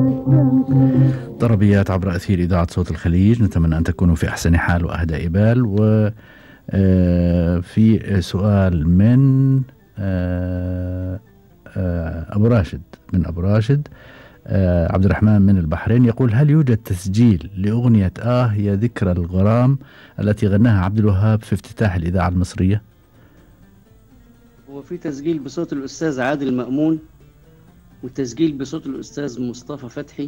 طربيات عبر أثير إذاعة صوت الخليج نتمنى أن تكونوا في أحسن حال وأهدى بال و آه، في سؤال من آه، آه، أبو راشد من أبو راشد عبد الرحمن من البحرين يقول هل يوجد تسجيل لأغنية آه يا ذكرى الغرام التي غناها عبد الوهاب في افتتاح الإذاعة المصرية هو في تسجيل بصوت الأستاذ عادل مأمون وتسجيل بصوت الأستاذ مصطفى فتحي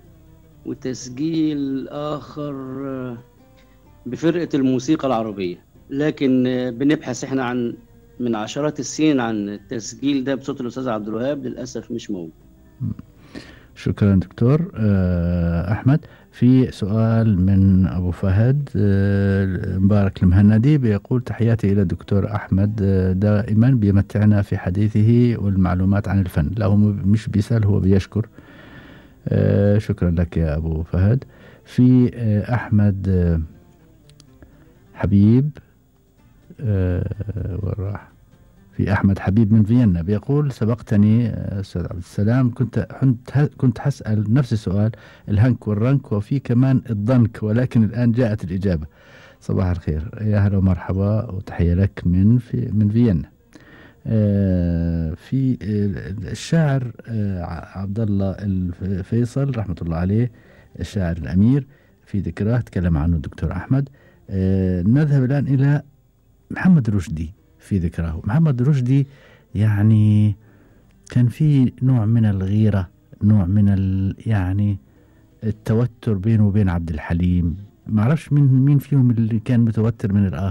وتسجيل آخر بفرقة الموسيقى العربية لكن بنبحث احنا عن من عشرات السنين عن التسجيل ده بصوت الأستاذ عبد الوهاب للأسف مش موجود شكرا دكتور آه، أحمد في سؤال من أبو فهد آه، مبارك المهندي بيقول تحياتي إلى الدكتور أحمد آه، دائما بيمتعنا في حديثه والمعلومات عن الفن لا هو مش بيسأل هو بيشكر شكرا لك يا أبو فهد في أحمد حبيب وين راح في أحمد حبيب من فيينا بيقول سبقتني أستاذ عبد السلام كنت كنت حسأل نفس السؤال الهنك والرنك وفي كمان الضنك ولكن الآن جاءت الإجابة صباح الخير يا هلا ومرحبا وتحية لك من في من فيينا آه في الشاعر آه عبد الله الفيصل رحمة الله عليه الشاعر الأمير في ذكراه تكلم عنه الدكتور أحمد آه نذهب الآن إلى محمد رشدي في ذكراه محمد رشدي يعني كان في نوع من الغيرة نوع من ال يعني التوتر بينه وبين عبد الحليم ما اعرفش مين مين فيهم اللي كان متوتر من الاخر